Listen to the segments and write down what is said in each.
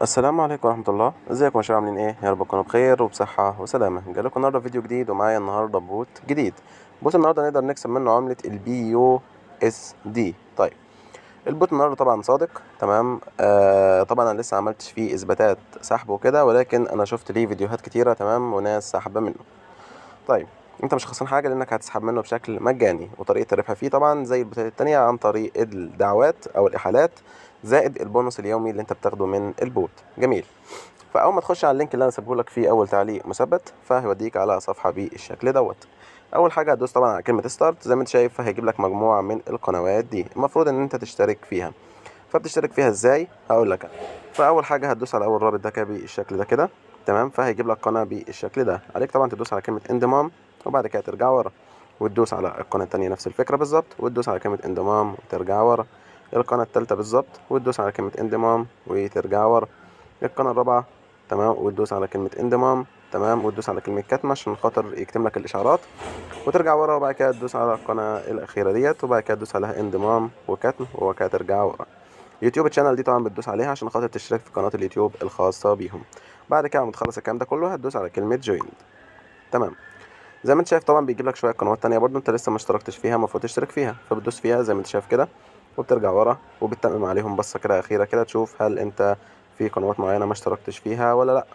السلام عليكم ورحمة الله ازيكم يا شباب عاملين ايه يا رب تكونوا بخير وبصحة وسلامة جالكم النهاردة فيديو جديد ومعايا النهاردة بوت جديد بوت النهاردة نقدر نكسب منه عملة البي يو اس دي طيب البوت النهاردة طبعا صادق تمام آه طبعا انا لسه عملتش فيه اثباتات سحب وكده ولكن انا شفت ليه فيديوهات كتيرة تمام وناس سحبة منه طيب انت مش خسران حاجة لانك هتسحب منه بشكل مجاني وطريقة الربح فيه طبعا زي البوتات التانية عن طريق الدعوات او الاحالات زائد البونص اليومي اللي انت بتاخده من البوت جميل فاول ما تخش على اللينك اللي انا سيبه لك في اول تعليق مثبت فهيوديك على صفحه بالشكل دوت اول حاجه هتدوس طبعا على كلمه ستارت زي ما انت شايف هيجيب لك مجموعه من القنوات دي المفروض ان انت تشترك فيها فبتشترك فيها ازاي هقول لك فاول حاجه هتدوس على اول رابط ده كده بالشكل ده كده تمام فهيجيب لك قناه بالشكل ده عليك طبعا تدوس على كلمه انضمام وبعد كده ترجع ورا وتدوس على القناه التانية نفس الفكره بالظبط وتدوس على كلمه انضمام وترجع ورا القناه التالتة بالظبط وتدوس على كلمه انضمام وترجع ورا القناه الرابعه تمام وتدوس على كلمة انضمام تمام وتدوس على كلمة كتم عشان خاطر يكتم لك الإشعارات وترجع ورا وبعد كده تدوس على القناة الأخيرة ديت وبعد كده تدوس عليها انضمام وكتم وبعد كده ترجع ورا يوتيوب تشانل دي طبعا بتدوس عليها عشان خاطر تشترك في قناة اليوتيوب الخاصة بيهم بعد كده لما تخلص الكلام ده كله هتدوس على كلمة جوين تمام زي ما انت شايف طبعا بيجيب لك شوية قنوات تانية برضو انت لسه ما اشتركتش فيها المفروض تشترك فيها فبتدوس فيها زي ما انت شايف كده وبترجع ورا وبتتمم عليهم بصة كده أخيرة كده تشوف هل انت في قنوات معينة ما اشتركتش فيها ولا لأ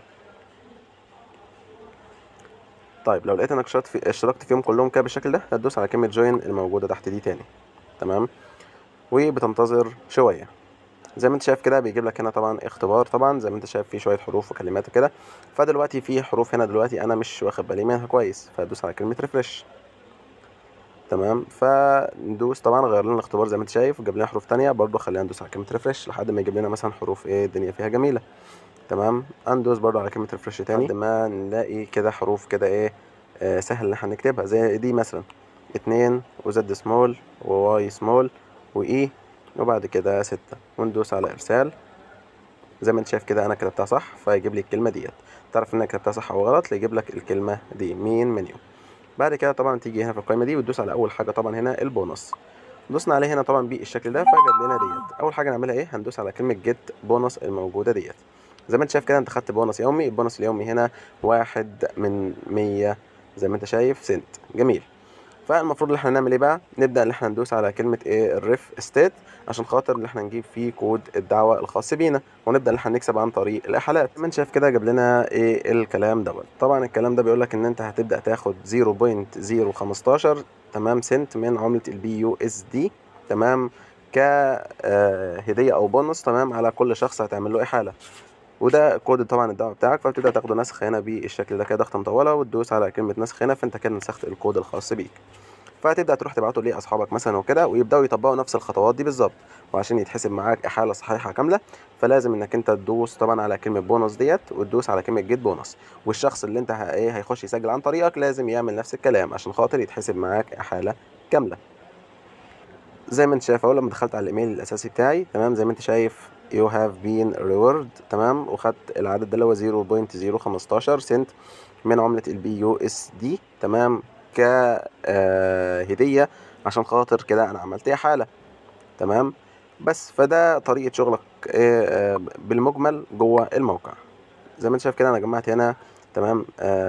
طيب لو لقيت انك اشتركت في اشتركت فيهم كلهم كده بالشكل ده هتدوس على كلمة جوين الموجودة تحت دي تاني تمام وبتنتظر شوية زي ما انت شايف كده بيجيب لك هنا طبعا اختبار طبعا زي ما انت شايف فيه شوية حروف وكلمات وكده فدلوقتي في حروف هنا دلوقتي انا مش واخد بالي منها كويس فهدوس على كلمة ريفرش تمام فندوس طبعا غير لنا الاختبار زي ما انت شايف جاب لنا حروف تانية برضو خلينا ندوس على كلمة ريفرش لحد ما يجيب لنا مثلا حروف ايه الدنيا فيها جميلة تمام هندوس برضو على كلمة ريفرش تاني لحد ما نلاقي كده حروف كده ايه آه سهل ان احنا نكتبها زي دي مثلا اتنين وزد سمول وواي سمول واي وبعد كده ستة وندوس على ارسال زي ما انت شايف كده انا كتبتها صح فيجيب لي الكلمة ديت تعرف انك كتبتها صح او غلط يجيب لك الكلمة دي مين منيو بعد كده طبعا تيجي هنا في القائمة دي وتدوس على اول حاجة طبعا هنا البونص دوسنا عليه هنا طبعا بالشكل ده فجاب لنا ديت اول حاجة نعملها ايه هندوس على كلمة جيت بونص الموجودة ديت زي ما انت شايف كده انت خدت بونص يومي البونص اليومي هنا واحد من مية زي ما انت شايف سنت جميل فالمفروض ان احنا نعمل ايه بقى نبدا ان احنا ندوس على كلمه ايه الريف ستيت عشان خاطر ان احنا نجيب فيه كود الدعوه الخاص بينا ونبدا ان احنا نكسب عن طريق الاحالات زي ما انت شايف كده جاب لنا ايه الكلام دوت طبعا الكلام ده بيقول لك ان انت هتبدا تاخد 0.015 تمام سنت من عمله البي يو اس دي تمام كهديه او بونص تمام على كل شخص هتعمل له احاله وده كود طبعا الدعوه بتاعك فبتبدا تاخده نسخ هنا بالشكل ده كده ضغطه مطوله وتدوس على كلمه نسخ هنا فانت كده نسخت الكود الخاص بيك فهتبدا تروح تبعته لاصحابك مثلا وكده ويبداوا يطبقوا نفس الخطوات دي بالظبط وعشان يتحسب معاك احاله صحيحه كامله فلازم انك انت تدوس طبعا على كلمه بونص ديت وتدوس على كلمه جيت بونص والشخص اللي انت ايه هيخش يسجل عن طريقك لازم يعمل نفس الكلام عشان خاطر يتحسب معاك احاله كامله زي ما انت شايف اول لما دخلت على الايميل الاساسي بتاعي تمام زي ما انت شايف you have been reward تمام وخدت العدد ده اللي هو 0.015 سنت من عملة البي يو اس دي تمام كهدية عشان خاطر كده انا عملت حالة تمام بس فده طريقة شغلك بالمجمل جوه الموقع زي ما انت شايف كده انا جمعت هنا تمام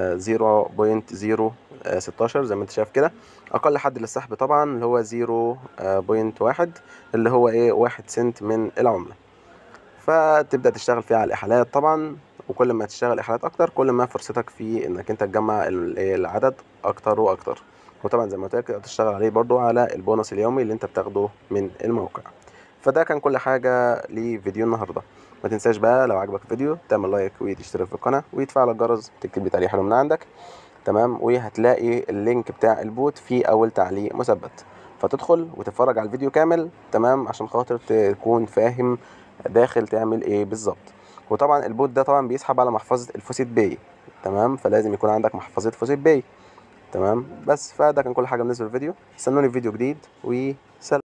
0.016 زي ما انت شايف كده اقل حد للسحب طبعا اللي هو 0.1 اللي هو ايه واحد سنت من العملة فتبدا تشتغل فيها على الاحالات طبعا وكل ما تشتغل احالات اكتر كل ما فرصتك في انك انت تجمع العدد اكتر واكتر وطبعا زي ما قلت لك تشتغل عليه برضو على البونص اليومي اللي انت بتاخده من الموقع فده كان كل حاجه لفيديو النهارده ما تنساش بقى لو عجبك الفيديو تعمل لايك وتشترك في القناه وتفعل الجرس تكتب لي تعليق حلو من عندك تمام وهتلاقي اللينك بتاع البوت في اول تعليق مثبت فتدخل وتتفرج على الفيديو كامل تمام عشان خاطر تكون فاهم داخل تعمل ايه بالظبط وطبعا البوت ده طبعا بيسحب على محفظه الفوسيت باي تمام فلازم يكون عندك محفظه فوسيت باي تمام بس فده كان كل حاجه بالنسبه للفيديو استنوني في فيديو جديد وسلام